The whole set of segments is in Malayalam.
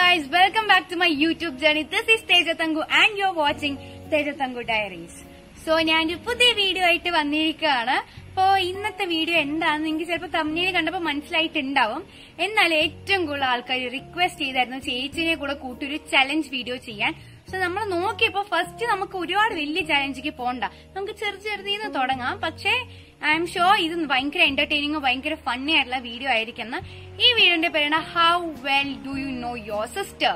guys, welcome back to my YouTube journey. This is Teja Tangu and you're watching Teja Tangu Diaries. So ഞാൻ ഒരു പുതിയ വീഡിയോ ആയിട്ട് വന്നിരിക്കുകയാണ് അപ്പോ ഇന്നത്തെ വീഡിയോ എന്താണെന്ന് നിങ്ങൾക്ക് ചിലപ്പോൾ തമ്മിൽ കണ്ടപ്പോൾ മനസ്സിലായിട്ടുണ്ടാവും എന്നാൽ ഏറ്റവും കൂടുതൽ ആൾക്കാർ റിക്വസ്റ്റ് ചെയ്തായിരുന്നു ചേച്ചിനെ കൂടെ കൂട്ടൊരു ചലഞ്ച് വീഡിയോ ചെയ്യാൻ സോ നമ്മൾ നോക്കിയപ്പോ ഫസ്റ്റ് നമുക്ക് ഒരുപാട് വലിയ ചലഞ്ചിക്ക് പോണ്ട നമുക്ക് ചെറു ചെറുതീന്ന് തുടങ്ങാം പക്ഷേ ഐ എം ഷുവർ ഇത് ഭയങ്കര എന്റർടൈനിങ്ങും ഭയങ്കര ഫണ്ണി ആയിട്ടുള്ള വീഡിയോ ആയിരിക്കും ഈ വീഡിയോന്റെ പേരാണ് how well do you know your sister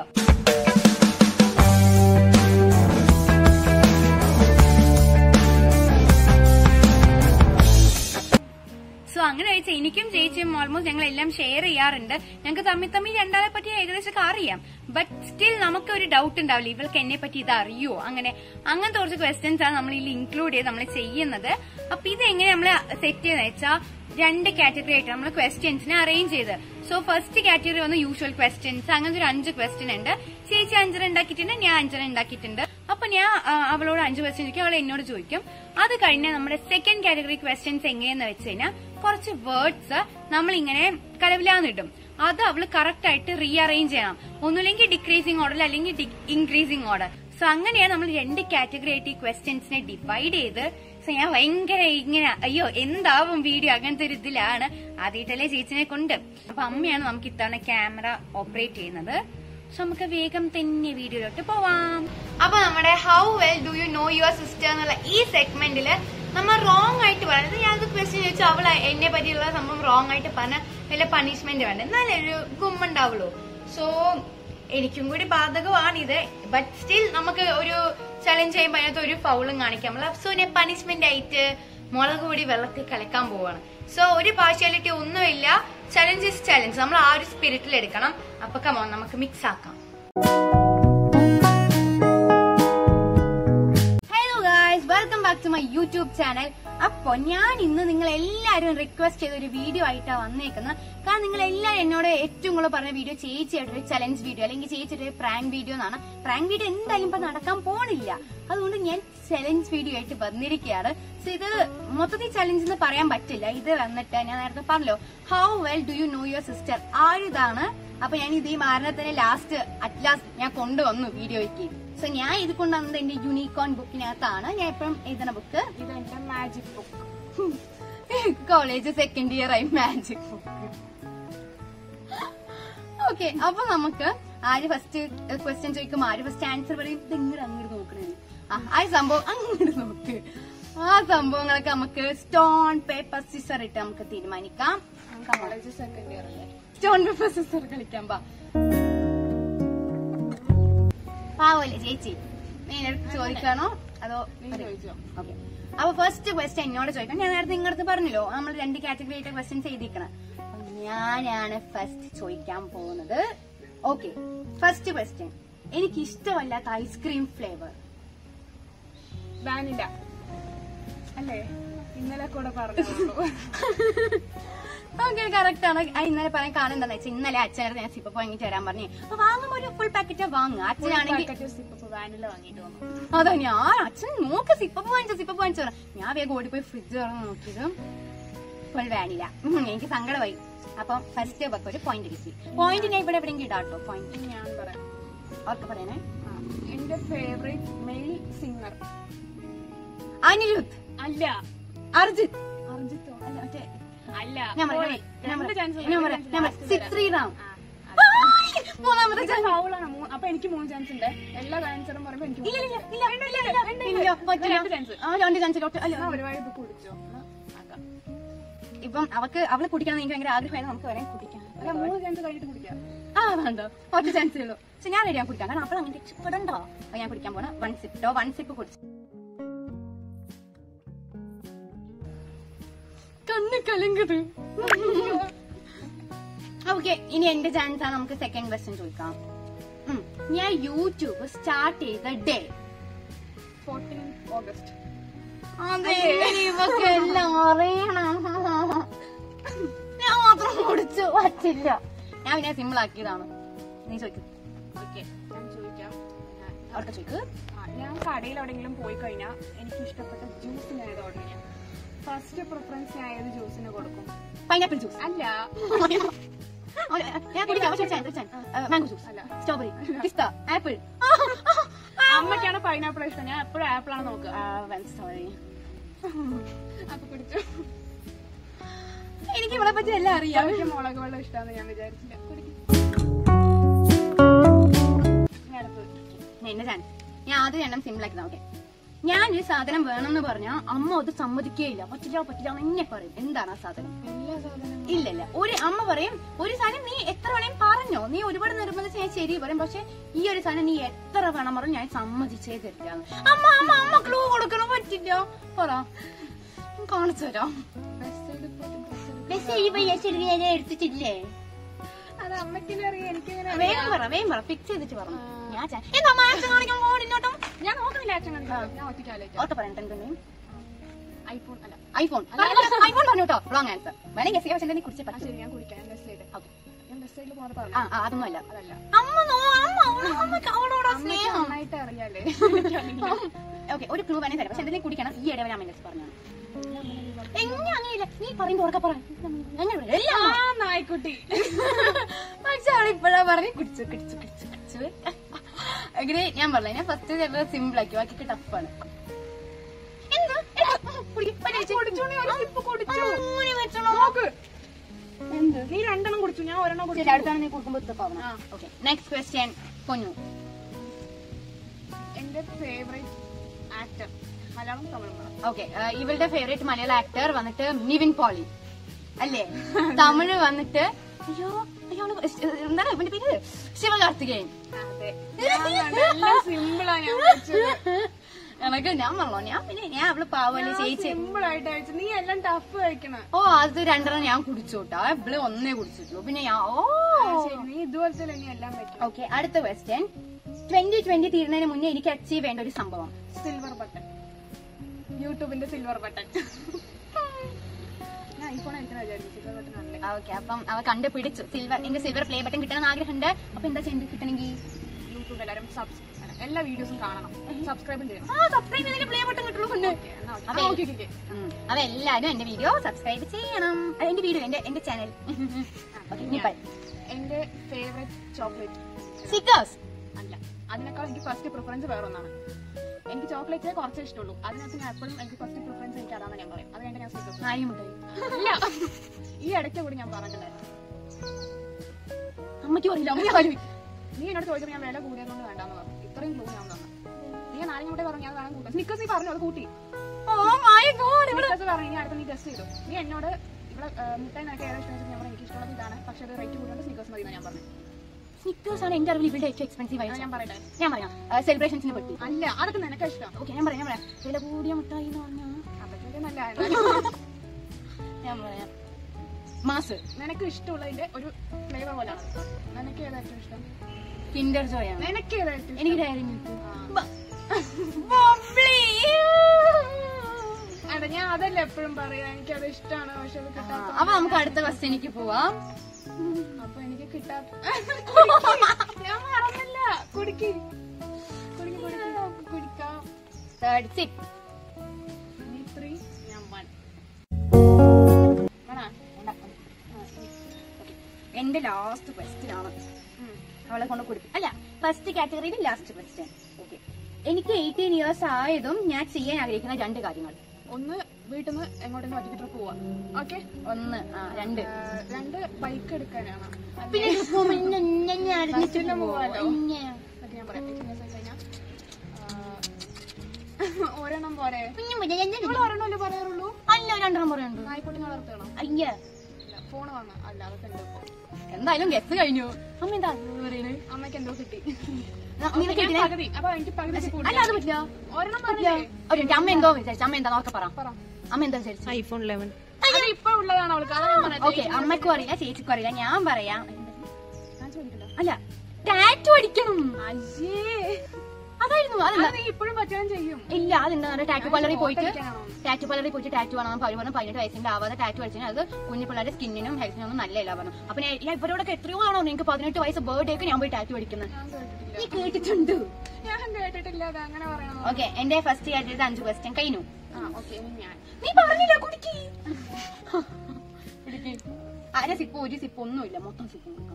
so അങ്ങനെ വെച്ചാൽ എനിക്കും ചേച്ചിയും ഓൾമോസ്റ്റ് ഞങ്ങൾ എല്ലാം ഷെയർ ചെയ്യാറുണ്ട് ഞങ്ങൾക്ക് തമ്മിൽ തമ്മിൽ രണ്ടാളെ പറ്റി ഏകദേശം അറിയാം ബട്ട് സ്റ്റിൽ നമുക്ക് ഒരു ഡൗട്ട് ഉണ്ടാവില്ല ഇവൾക്ക് എന്നെ പറ്റി ഇത് അറിയോ അങ്ങനെ അങ്ങനത്തെ കുറച്ച് ക്വസ്റ്റ്യൻസ് ആണ് നമ്മൾ ഇതിൽ ഇൻക്ലൂഡ് ചെയ്ത് നമ്മൾ ചെയ്യുന്നത് അപ്പൊ ഇത് എങ്ങനെ നമ്മൾ സെറ്റ് ചെയ്യുന്ന വെച്ചാൽ രണ്ട് കാറ്റഗറി ആയിട്ട് നമ്മൾ ക്വസ്റ്റ്യൻസിനെ അറേഞ്ച് ചെയ്ത് സോ ഫസ്റ്റ് കാറ്റഗറി വന്ന് യൂഷ്വൽ ക്വസ്റ്റ്യൻസ് അങ്ങനത്തെ ഒരു അഞ്ച് ക്വസ്റ്റ്യൻ ഉണ്ട് ചേച്ചി അഞ്ചര ഉണ്ടാക്കിയിട്ടുണ്ട് ഞാൻ അഞ്ചര ഉണ്ടാക്കിയിട്ടുണ്ട് അപ്പൊ ഞാൻ ആ, അവളോട് അഞ്ച് ക്വസ്റ്റ്യൻ ചോദിക്കും അവൾ എന്നോട് ചോദിക്കും അത് കഴിഞ്ഞ് നമ്മുടെ സെക്കൻഡ് കാറ്റഗറി ക്വസ്റ്റ്യൻസ് എങ്ങനെയെന്ന് വെച്ച് കഴിഞ്ഞാൽ കുറച്ച് വേർഡ്സ് നമ്മൾ ഇങ്ങനെ കലവിലാന്നിടും അത് അവള് കറക്റ്റ് ആയിട്ട് റീഅറേഞ്ച് ചെയ്യണം ഒന്നുമില്ലെങ്കിൽ ഡിക്രീസിങ് ഓർഡർ അല്ലെങ്കിൽ ഇൻക്രീസിങ് ഓർഡർ സോ അങ്ങനെയാണ് നമ്മൾ രണ്ട് കാറ്റഗറി ആയിട്ട് ഈ ക്വസ്റ്റ്യൻസിനെ ഡിവൈഡ് ചെയ്ത് സോ ഞാൻ ഭയങ്കര ഇങ്ങനെ അയ്യോ എന്താവും വീഡിയോ അങ്ങനത്തെ ഒരു ഇതിലാണ് ആദ്യമായിട്ടല്ലേ ചേച്ചിനെ കൊണ്ട് അപ്പൊ അമ്മയാണ് നമുക്ക് ഇത്തവണ ക്യാമറ ഓപ്പറേറ്റ് ചെയ്യുന്നത് സോ നമുക്ക് വേഗം തന്നെ വീഡിയോയിലോട്ട് പോവാം അപ്പൊ നമ്മുടെ how well do you know your sister എന്നുള്ള ഈ സെഗ്മെന്റില് നമ്മൾ റോങ് ആയിട്ട് പറയുന്നത് ഞാൻ ക്വസ്റ്റ്യൻ ചോദിച്ചു അവൾ എന്നെ പറ്റിയുള്ള സംഭവം റോങ് ആയിട്ട് പറഞ്ഞ വല്ല പണിഷ്മെന്റ് വേണ്ട എന്നാലേ ഒരു ഗുമ്മുണ്ടാവുള്ളൂ സോ എനിക്കും കൂടി ബാധകമാണിത് ബട്ട് സ്റ്റിൽ നമുക്ക് ഒരു ചലഞ്ച് ചെയ്യുമ്പോൾ അതിനകത്ത് ഒരു ഫൗളും കാണിക്കാം നമ്മൾ അപ്സുവിനെ പണിഷ്മെന്റ് ആയിട്ട് മുളക് പൊടി വെള്ളത്തിൽ കലക്കാൻ പോവാണ് സോ ഒരു പാർഷ്യാലിറ്റി ഒന്നുമില്ല ചലഞ്ച് ഇസ് ചലഞ്ച് നമ്മൾ ആ ഒരു സ്പിരിറ്റിൽ എടുക്കണം അപ്പൊ കമോൺ നമുക്ക് മിക്സ് ആക്കാം hello guys welcome back to my YouTube channel അപ്പൊ ഞാൻ ഇന്ന് നിങ്ങൾ എല്ലാവരും റിക്വസ്റ്റ് ചെയ്ത ഒരു വീഡിയോ ആയിട്ടാണ് വന്നേക്കുന്നത് കാരണം നിങ്ങൾ എല്ലാവരും എന്നോട് ഏറ്റവും കൂടുതൽ പറഞ്ഞ വീഡിയോ ചേച്ചിയായിട്ട് ഒരു ചലഞ്ച് വീഡിയോ അല്ലെങ്കിൽ ചേച്ചിയുടെ ഒരു പ്രാങ്ക് വീഡിയോ എന്നാണ് പ്രാങ്ക് വീഡിയോ എന്തായാലും ഇപ്പൊ നടക്കാൻ പോണില്ല അതുകൊണ്ട് ഞാൻ ചലഞ്ച് വീഡിയോ ആയിട്ട് വന്നിരിക്കുകയാണ് സോ ഇത് മൊത്തത്തിൽ ചലഞ്ച് എന്ന് പറയാൻ പറ്റില്ല ഇത് വന്നിട്ട് ഞാൻ നേരത്തെ പറഞ്ഞല്ലോ how well do you know your sister ആരിതാണ് അപ്പൊ ഞാൻ ഇത് ഈ മാരണത്തിന് ലാസ്റ്റ് അറ്റ് ലാസ്റ്റ് ഞാൻ കൊണ്ടുവന്നു വീഡിയോയ്ക്ക് സോ ഞാൻ ഇത് കൊണ്ടുവന്നത് എന്റെ യൂണിക്കോൺ ബുക്കിനകത്താണ് ഞാൻ എപ്പോഴും എഴുതുന്ന ബുക്ക് ഇത് എന്റെ magic book college second year ആയി മാജിക് ബുക്ക് ഓക്കെ അപ്പൊ നമുക്ക് ആര് ഫസ്റ്റ് ക്വസ്റ്റ്യൻ ചോദിക്കും ആര് ഫസ്റ്റ് ആൻസർ പറയും ഇത് ഇങ്ങോട്ട് അങ്ങോട്ട് നോക്കണേ ആ ആ സംഭവം അങ്ങോട്ട് നോക്ക് ആ സംഭവങ്ങളൊക്കെ നമുക്ക് സ്റ്റോൺ പേപ്പർ സിസർ ഇട്ട് നമുക്ക് തീരുമാനിക്കാം കോളേജ് സെക്കൻഡ് ഇയർ അല്ലേ സ്റ്റോൺ പേപ്പർ സിസർ കളിക്കാൻ പാ പാവല്ലേ ചേച്ചി നീ എൻ്റെ അടുത്ത് ചോദിക്കണോ അതോ നീ ചോദിച്ചോ ഓക്കെ അപ്പൊ ഫസ്റ്റ് ക്വസ്റ്റ്യൻ എന്നോട് ചോദിക്കാം ഞാൻ നേരത്തെ നിങ്ങളുടെ പറഞ്ഞല്ലോ നമ്മൾ രണ്ട് കാറ്റഗറി ആയിട്ട് ക്വസ്റ്റ്യൻസ് എഴുതിക്കണം അപ്പൊ ഞാനാണ് ഫസ്റ്റ് ചോദിക്കാൻ പോകുന്നത് ഓക്കെ ഫസ്റ്റ് ക്വസ്റ്റ്യൻ എനിക്ക് ഇഷ്ടമല്ലാത്ത ഐസ്ക്രീം ഫ്ലേവർ വാനില അല്ലേ ഇന്നലെ കൂടെ പറഞ്ഞോളൂ ഓക്കെ കറക്റ്റ് ആണ് ആ, ഇന്നലെ പറയാൻ കാരണം എന്താണെന്ന് വെച്ചാൽ ഇന്നലെ അച്ഛനടുത്ത് ഞാൻ സിപ്പ് വാങ്ങിട്ട് തരാൻ പറഞ്ഞു അപ്പൊ വാങ്ങുമ്പോ ഒരു ഫുൾ പാക്കറ്റ് വാങ്ങുക അച്ഛനാണെങ്കിൽ വാനില വാങ്ങിട്ട് വന്നു അതാ ഞാൻ അച്ഛൻ നോക്ക് സിപ്പപ്പ് വാങ്ങിച്ച സിപ്പപ്പ് വാങ്ങിച്ചു പറഞ്ഞു. ഞാൻ വേഗം ഓടിപ്പോയി ഫ്രിഡ്ജ് തുറന്ന് നോക്കിയത് ഫുൾ വാനില ഉം, എനിക്ക് സങ്കടമായി അപ്പം ഫസ്റ്റ് ബക്ക് ഒരു പോയിന്റ് കിട്ടി പോയിന്റ് ഞാൻ ഇവിടെ എവിടെയെങ്കിലും ഇടാട്ടോ പോയിന്റ് ഞാൻ പറയാം അവർക്ക് പറയണേ ആ, എന്റെ ഫേവറേറ്റ് മെയിൽ സിംഗർ അനിരുദ്ധ് അല്ല അർജിത് അർജിത്തോ അല്ല മറ്റേ അല്ല ഞാൻ പറയാം പോയി. ഞാൻ രണ്ട് chance പറയാം ഞാൻ ഉണ്ട്, പറയാം രണ്ട് ഞാൻ chance. പറയാം സിക് ശ്രീറാം ആ, ആയ്! മൂന്നാമത്തെ ഇത് chance. foul ആണ്. മൂ- അപ്പൊ എനിക്ക് മൂന്ന് ചാൻസ് ഉണ്ട് എല്ലാ ആൻസറും പറയുമ്പോ എനിക്ക് ഇല്ല മൂന്ന് ഇല്ല chance. ഇല്ല ഇല്ല ഇല്ല ഇല്ല ഇല്ല പറ്റില്ല. രണ്ട് chance. ആ രണ്ട് ചാൻസ് അല്ല എന്നാ ഒരുപാട് ഇത് കുടിച്ചോ എന്നാ ആക്കാം. ഇപ്പം അവക്ക് അവള് കുടിക്കണം എന്ന് എനിക്ക് ഭയങ്കര ആഗ്രഹമായിരുന്നു നമുക്ക് വേണേ കുടിക്കാം അല്ല മൂന്ന് ചാൻസ് കഴിഞ്ഞിട്ട് കുടിക്കാം ആ വേണ്ട ഒറ്റ ചാൻസേ ഉള്ളൂ പക്ഷെ ഞാൻ റെഡിയാ കുടിക്കാം കാരണം അപ്പോൾ അങ്ങനെ രക്ഷപ്പെടണ്ടോ അപ്പൊ ഞാൻ കുടിക്കാൻ പോണ വൺ സിപ്പോ വൺ സിപ്പ് കുടിച്ചു കണ്ണ് കലങ്കത് ഓക്കെ ഇനി എന്റെ ചാൻസ് ആണ് നമുക്ക് സെക്കൻഡ് ക്വസ്റ്റ്യൻ ചോദിക്കാം ഉം. ഞാൻ യൂട്യൂബ് സ്റ്റാർട്ട് ചെയ്ത ഡേ ഫോർട്ടീൻ ഓഗസ്റ്റ് അതെ ഇവക്കെല്ലാം അറിയണം ഞാൻ മാത്രം കുടിച്ചു പറ്റില്ല ഞാൻ പിന്നെ സിമ്പിൾ ആക്കിയതാണ് നീ ചോദിക്കും ഓക്കെ ഞാൻ ചോദിക്കാം ഞാൻ- അവർക്ക് ചോദിക്ക് ആ, ഞാൻ കടയിൽ എവിടെയെങ്കിലും പോയി കഴിഞ്ഞാൽ എനിക്ക് ഇഷ്ടപ്പെട്ട ജ്യൂസ് ഞാൻ ഏത് ഓർഡർ ചെയ്യാം ഫസ്റ്റ് പ്രിഫറൻസ് ഞാൻ ഏത് ജ്യൂസിന് കൊടുക്കും പൈനാപ്പിൾ ജ്യൂസ് അല്ല ഞാൻ കുടിക്കാം പക്ഷേ ചാൻ ചാൻ മാംഗോ ജ്യൂസ് അല്ല. സ്ട്രോബെറി പിസ്ത ആപ്പിൾ അമ്മയ്ക്കാണ് പൈനാപ്പിൾ ഇഷ്ടം ഞാൻ എപ്പോഴും ആപ്പിൾ ആണ് നോക്കുക സോറി അപ്പൊ കുടിച്ചു എനിക്ക് ഇവളെ പറ്റി എല്ലാം അറിയാം എനിക്ക് മുളക് വെള്ളം ഇഷ്ടമാണെന്ന് ഞാൻ വിചാരിച്ചില്ല കുടിക്കും ഇനി അടുത്തത് ഞാൻ എന്റെ ചാൻസ് ഞാൻ ആദ്യം എണ്ണം സിമ്പിൾ ആക്കി ഓക്കെ ഞാൻ ഒരു സാധനം വേണമെന്ന് പറഞ്ഞാൽ അമ്മ അത് സമ്മതിക്കുകയില്ല പറ്റില്ല പറ്റില്ല എന്നെ പറയും എന്താണ് ആ സാധനം എല്ലാ സാധനവും ഇല്ല ഇല്ല ഒരു അമ്മ പറയും ഒരു സാധനം നീ എത്ര വേണേലും പറഞ്ഞോ നീ ഒരുപാട് നിർബന്ധിച്ച് ഞാൻ ശരി പറയും പക്ഷെ ഈ ഒരു സാധനം നീ എത്ര വേണം പറഞ്ഞു ഞാൻ സമ്മതിച്ചേ തരില്ല അമ്മ അമ്മ അമ്മ ക്ലൂ കൊടുക്കണം പറ്റില്ല പറ ഞാൻ കാണിച്ചു തരാം ബസ് ചെയ്ത് പോയിട്ട് ബസ് ചെയ്ത് മെസ്സേജ് പയ്യ ശരി ഞാൻ എടുത്തിട്ടില്ലേ അത് അമ്മയ്ക്കിനെ അറിയാം എനിക്കിങ്ങനെ വേഗം പറ വേഗം പറ ഫിക്സ് ചെയ്തിട്ട് പറഞ്ഞു ഞാൻ ചാ- എന്താ മാറ്റം കാണിക്കാൻ പോകണില്ലോട്ടോ ഞാൻ നോക്കുന്നില്ല അച്ഛൻ കണ്ടില്ല ഞാൻ ഒറ്റയ്ക്ക് ആലോചിക്കാം ഓർത്ത് പറയട്ടെ എന്തെങ്കിലും ഐഫോൺ അല്ല ഐഫോൺ ഐഫോൺ പറഞ്ഞു കേട്ടോ റോങ് ആൻസർ വേണമെങ്കിൽ ഗസ് ചെയ്യാം പക്ഷെ നീ കുറിച്ച് ആ പറ്റും ശരി ഞാൻ കുടിക്കാം ഞാൻ ബസ് ചെയ്ത് ഓക്കെ ഞാൻ ബസ് സൈഡിൽ പോകുന്നത് ആ പറഞ്ഞു ആ, അതൊന്നും അല്ല അതല്ല അമ്മ നോ അമ്മ അവള് അമ്മക്ക് അവളോടാ അമ്മയ്ക്ക് സ്നേഹം നന്നായിട്ട് അറിയാലേ ഓക്കെ ഒരു ക്ലൂ വേണേ തരാം പക്ഷെ എന്തെങ്കിലും കുടിക്കണം ഈ ഇടവ ഞാൻ മെല്ലസ് പറഞ്ഞു എങ്ങനെ അങ്ങനെയില്ല നീ പറയുമ്പോ ഉറക്കെ പറ എങ്ങനെ പറയും? എല്ലാം ആ നായ്ക്കുട്ടി പക്ഷെ അവൾ ഇപ്പഴാ പറഞ്ഞു കുടിച്ചു കുടിച്ചു കുടിച്ചു കുടിച്ചു അങ്ങനെ ഞാൻ പറഞ്ഞു ഞാൻ ഫസ്റ്റ് ചിലത് സിമ്പിൾ ആക്കി ബാക്കി ടഫാണ് എന്താ എടാ, കുടിക്ക്, പനി വെച്ച്. കുടിച്ചോണി ഒരു സിപ്പ് കുടിച്ചു ആ, അങ്ങനെ വെച്ചോളൂ. നോക്ക് എന്ത് നീ രണ്ടെണ്ണം കുടിച്ചു ഞാൻ ഒരെണ്ണം ശരി കുടിച്ചു അടുത്താണ് നീ കൊടുക്കുമ്പോ ഇത്തപ്പാവണം ആ. ഓക്കെ നെക്സ്റ്റ് ക്വസ്റ്റ്യൻ പൊന്നു എന്റെ ഫേവറേറ്റ് ആക്ടർ മലയാളം തമിഴ് പറ ഓക്കെ ഇവളുടെ ഫേവറേറ്റ് മലയാള ആക്ടർ വന്നിട്ട് നിവിൻ പോളി അല്ലേ തമിഴ് വന്നിട്ട് അയ്യോ അയ്യോ എന്താണ് ഇവന്റെ പേര് ശിവകാർത്തികേയൻ അതെ എല്ലാം സിമ്പിളാ ഞാൻ വെച്ചത് എനക്ക് ഞാൻ പറഞ്ഞോ ഞാൻ പിന്നെ ഞാൻ അവള് പാവല്ലേ ചേച്ചി സിമ്പിൾ ആയിട്ട് അയച്ചു നീ എല്ലാം ടഫ് കഴിക്കണ ഓ അത് രണ്ടെണ്ണം ഞാൻ കുടിച്ചോട്ടാ ഇവള് ഒന്നേ കുടിച്ചിട്ടുള്ളൂ പിന്നെ ഞാൻ ഓ ശരി നീ ഇതുപോലത്തെ നീ എല്ലാം വെക്കണം ഓക്കെ അടുത്ത ക്വസ്റ്റ്യൻ ട്വന്റി ട്വന്റി തീരുന്നതിന് മുന്നേ എനിക്ക് അച്ചീവ് വേണ്ട ഒരു സംഭവം സിൽവർ ബട്ടൺ യൂട്യൂബിന്റെ സിൽവർ ബട്ടൺ ഞാൻ ഐഫോൺ അയക്കുന്ന വിചാരിച്ചു സിൽവർ ബട്ടൺ അല്ലേ ഓക്കെ അപ്പം അവ കണ്ടുപിടിച്ചു സിൽവർ എനിക്ക് സിൽവർ പ്ലേ ബട്ടൺ കിട്ടണമെന്ന് ആഗ്രഹമുണ്ട് അപ്പൊ എന്താ ചെയ്യേണ്ടത് കിട്ടണമെങ്കിൽ യൂട്യൂബ് എല്ലാവരും സബ്സ് എല്ലാ വീഡിയോസും കാണണം സബ്സ്ക്രൈബും ചെയ്യണം ആ സബ്സ്ക്രൈബ് ചെയ്തെങ്കിൽ പ്ലേ ബട്ടൺ കിട്ടുള്ളൂ പിന്നെ എന്നാ ഓക്കേ. അതെ. ആ, ഓക്കേ, ഓക്കേ, ഓക്കേ. ഉം. അപ്പൊ എല്ലാരും എന്റെ വീഡിയോ സബ്സ്ക്രൈബ് ചെയ്യണം അത് എന്റെ വീഡിയോ എന്റെ എന്റെ ചാനൽ ഓക്കെ ഇനി ഞാൻ- എന്റെ ഫേവറേറ്റ് ചോക്ലേറ്റ് സിക്കേഴ്സ് അല്ല അതിനേക്കാൾ എനിക്ക് ഫസ്റ്റ് പ്രിഫറൻസ് വേറെ ഒന്നാണ് എനിക്ക് ചോക്ലേറ്റ്സേ കുറച്ചേ ഇഷ്ടമുള്ളൂ അതിനകത്ത് ഞാൻ എപ്പോഴും എനിക്ക് ഫസ്റ്റ് പ്രിഫറൻസ് എനിക്ക് അതാണ് ഞാൻ പറയും അത് കഴിഞ്ഞ് ഞാൻ സ്നീക്കേഴ്സ് നാരിമുട്ടായി ഇല്ല ഈ ഇടയ്ക്ക് കൂടി ഞാൻ പറഞ്ഞിട്ടുണ്ടായിരുന്നു അമ്മയ്ക്ക് അറിയില്ല അമ്മ ആരും നീ എന്നോട് ചോദിച്ചപ്പോൾ ഞാൻ വില കൂടിയതുകൊണ്ട് വേണ്ടാന്ന് പറഞ്ഞു ഇത്രയും ക്ലൂ ഞാൻ തന്നു നീ നാളെ കൂടെ പറഞ്ഞു അത് വേണം കൂട്ടാം സ്നിക്കേഴ്സ് നീ പറഞ്ഞു അത് കൂട്ടി ഓ മൈ ഗോഡ് ഇവിടെ സ്നിക്കേഴ്സ് പറഞ്ഞു ഇനി അടുത്ത് നീ ടെസ്റ്റ് ചെയ്തു നീ എന്നോട് ഇവിടെ മുട്ടായി നിനക്ക് ഏറെ ഇഷ്ടം ഞാൻ പറഞ്ഞു എനിക്ക് ഇഷ്ടമുള്ളത് ഇതാണ് പക്ഷേ അത് റേറ്റ് കൂടുതൽ സ്നിക്കേഴ്സ് മതി എന്നാ ഞാൻ പറഞ്ഞു സ്നിക്കേഴ്സ് ആണ് എന്റെ അറിവിൽ ഇവിടെ ഏറ്റവും എക്സ്പെൻസീവ് അത് ആയിട്ട് ഞാൻ പറയട്ടെ ഞാൻ പറയാം സെലിബ്രേഷൻസിനെ പറ്റി അല്ല അതൊക്കെ നിനക്ക് ഇഷ്ടം ഓക്കെ ഞാൻ പറയാം ഞാൻ പറയാം വില കൂടിയ മുട്ടായി എന്ന് പറഞ്ഞാൽ അതൊക്കെ നല്ല ഞാൻ പറയാം മാസ് നിനക്ക് ഇഷ്ടമുള്ളതിന്റെ ഒരു ഫ്ലേവർ പോലാണ് നിനക്ക് ഏതാ ഏറ്റവും ഇഷ്ടം കിൻഡർ ജോയ് ആണ് നിനക്ക് ഏതാ ഏറ്റവും എനിക്ക് ഡയറി മിൽക്ക് അതെ ഞാൻ അതല്ല എപ്പോഴും പറയാ എനിക്ക് അത് ഇഷ്ടമാണ് പക്ഷെ അത് കിട്ടാത്ത അപ്പൊ നമുക്ക് അടുത്ത ക്വസ്റ്റ്യനിക്ക് പോവാം അപ്പൊ എനിക്ക് കിട്ടാത്ത ഞാൻ മറന്നില്ല കുടിക്ക് കുടിക്ക് കുടിക്ക് കുടിക്കാം തേർഡ് സിക്സ് നീ ത്രീ ഞാൻ വൺ എന്റെ ലാസ്റ്റ് ക്വസ്റ്റ്യൻ ആണ് അവളെ കൊണ്ട് കൊടുക്കും അല്ല ഫസ്റ്റ് കാറ്റഗറിയിൽ ലാസ്റ്റ് ക്വസ്റ്റ്യൻ ഓക്കെ എനിക്ക് എയ്റ്റീൻ ഇയേഴ്സ് ആയതും ഞാൻ ചെയ്യാൻ ആഗ്രഹിക്കുന്ന രണ്ട് കാര്യങ്ങൾ ഒന്ന് വീട്ടിൽ നിന്ന് എങ്ങോട്ടെങ്കിലും ഒറ്റയ്ക്ക് ട്രിപ്പ് പോവാം ഓക്കെ ഒന്ന് ആ രണ്ട് രണ്ട് ബൈക്ക് എടുക്കാനാണ് പിന്നെ ഇപ്പം ഇന്ന് ഇന്ന് ഇന്ന് അറിഞ്ഞിട്ട് ബസ്സിന് പോവാലോ. ഇന്ന്. അതൊക്കെ ഞാൻ പറയാം എയ്റ്റീൻ ഇയേഴ്സ് കഴിഞ്ഞാൽ ഒരെണ്ണം പോരെ കുഞ്ഞു മുതൽ എന്നെ നിങ്ങൾ ഒരെണ്ണമല്ലേ പറയാറുള്ളൂ അല്ല രണ്ടെണ്ണം പറയുന്നുണ്ട് നായ്ക്കുട്ടി വളർത്തണം അയ്യ ഫോൺ വാങ്ങാം അല്ല അതൊക്കെ ഉണ്ട് ഇപ്പൊ എന്തായാലും ഗസ് കഴിഞ്ഞു അമ്മ എന്താ പറയുന്നത് അമ്മയ്ക്ക് എന്തോ കിട്ടി നിനക്ക് ഞാൻ ഇതിനെ- പകുതി അപ്പൊ എനിക്ക് പകുതി കൂടി. അല്ല അത് പറ്റില്ല ഒരെണ്ണം പറ്റില്ല പറഞ്ഞില്ലേ ഒരു മിനിറ്റ്, അമ്മ എന്തോ വിചാരിച്ചു അമ്മ എന്താ നോക്കെ പറ പറ അമ്മ എന്താ വിചാരിച്ചു ഐഫോൺ ലെവൻ അത് ഇപ്പൊ ഉള്ളതാണ് അവൾക്ക് അതാ ഞാൻ പറഞ്ഞത്. ഓക്കെ അമ്മക്കും അറിയില്ല ചേച്ചിക്കും അറിയില്ല ഞാൻ പറയാം ഞാൻ ചോദിക്കില്ല അല്ല ടാറ്റു അടിക്കണം അയ്യേ അതായിരുന്നു അതെന്താ അത് നീ ഇപ്പോഴും പറ്റാൻ ചെയ്യും ഇല്ല അതെന്താ ടാറ്റു പാർലറിൽ പോയിട്ട് ഓട്ടടിക്കാനാണോ? ടാറ്റു പാർലറിൽ പോയിട്ട് ടാറ്റു വേണം അവർ പറഞ്ഞു പതിനെട്ട് വയസ്സിന്റെ ആവാതെ ടാറ്റു അടിച്ചാൽ അത് കുഞ്ഞു പിള്ളേരുടെ സ്കിന്നിനും ഹെൽത്തിനും ഒന്നും നല്ലല്ല പറഞ്ഞു അപ്പൊ ഞാൻ ഞാൻ ഇവരോടൊക്കെ എത്രയോ ആണോ എനിക്ക് പതിനെട്ട് വയസ്സ് ബർത്ത്ഡേക്ക് ഞാൻ പോയി ടാറ്റു അടിക്കുന്നത് ഞാൻ കേട്ടിട്ടില്ല നീ കേട്ടിട്ടുണ്ട് ഞാൻ കേട്ടിട്ടില്ല അത് അങ്ങനെ പറയണോ ഓക്കെ എന്റെ ഫസ്റ്റ് ആയിട്ട് അഞ്ച് ക്വസ്റ്റ്യൻ കഴിഞ്ഞു ആ ഓക്കെ ഇനി ഞാൻ നീ പറഞ്ഞില്ല കുടിക്ക് കുടിക്ക് അര സിപ്പ് ഒരു സിപ്പ് ഒന്നുമില്ല മൊത്തം സിപ്പ് കൊടുക്കണം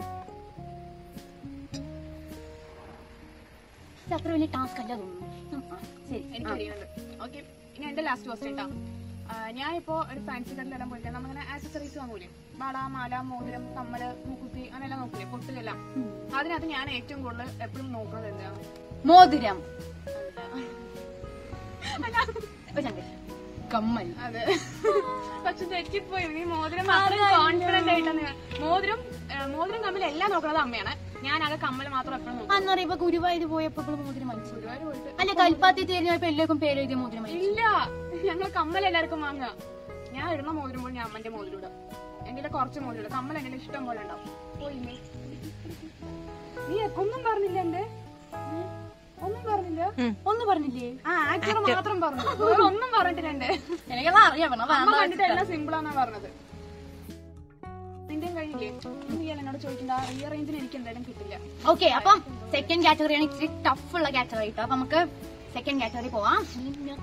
ഇത് അത്ര വലിയ ടാസ്ക് അല്ല തോന്നുന്നു ഉം, ആ, ശരി എനിക്ക് ആ. അറിയുന്നുണ്ട് ഓക്കെ ഇനി എന്റെ ലാസ്റ്റ് ക്വസ്റ്റ്യൻ കേട്ടോ ഞാൻ ഇപ്പോ ഒരു ഫാൻസി കടലെല്ലാം പോയിട്ട് നമ്മങ്ങനെ ആക്സസറീസ് വാങ്ങൂലേ വള മാല മോതിരം കമ്മല് മൂക്കുത്തി അങ്ങനെല്ലാം നോക്കൂലേ പൊട്ടിലെല്ലാം ഉം. അതിനകത്ത് ഞാൻ ഏറ്റവും കൂടുതൽ എപ്പോഴും നോക്കുന്നത് എന്താണ് മോതിരം ഒരു second. കമ്മൽ അതെ പക്ഷെ തെറ്റിപ്പോയി നീ മോതിരം മാത്രം കോൺഫിഡന്റ് ആയിട്ടാണ് ഞാൻ- മോതിരം ഏ, മോതിരം കമ്മിൽ എല്ലാം നോക്കുന്നത് അമ്മയാണ് ഞാൻ ആകെ കമ്മൽ മാത്രം എപ്പോഴും നോക്കും അന്നറിയപ്പോ ഗുരുവായൂർ പോയപ്പോ ഇപ്പോഴും മോതിരം വാങ്ങിച്ചു ഗുരുവായൂർ പോയിട്ട് അല്ല കൽപ്പാത്തി തിരിഞ്ഞപ്പോ എല്ലാവർക്കും പേര് എഴുതിയ മോതിരം വാങ്ങിച്ചു ഇല്ല ഞങ്ങൾ കമ്മൽ എല്ലാവർക്കും വാങ്ങുക ഞാൻ ഇടുന്ന മോതിരം പോയി ഞാൻ അമ്മന്റെ മോതിരം ഇടും എന്റെ കുറച്ച് മോതിരം ഇടും കമ്മൽ എന്റെ ഇഷ്ടം പോലെ ഉണ്ടാവും പോയില്ലേ നീ ഒന്നും പറഞ്ഞില്ല എന്റെ ഒന്നും പറഞ്ഞില്ല ഒന്നും പറഞ്ഞില്ലേ ആ ആക്ടർ മാത്രം പറഞ്ഞു വേറെ ഒന്നും പറഞ്ഞിട്ടില്ല എനിക്കെല്ലാം അറിയാം അമ്മ കണ്ടിട്ട് എല്ലാം സിമ്പിൾ ആണെന്നാ പറഞ്ഞത് നിന്റെ കഴിഞ്ഞില്ലേ നീ എന്നോട് ചോദിക്കണ്ട റീഅറേഞ്ചിന് എനിക്ക് എന്തായാലും കിട്ടില്ല ഓക്കെ അപ്പം സെക്കൻഡ് കാറ്റഗറിയാണ് ഇച്ചിരി ടഫ് ഉള്ള കാറ്റഗറി കേട്ടോ അപ്പൊ നമുക്ക് സെക്കൻഡ് കാറ്റഗറി പോവാം ഞാൻ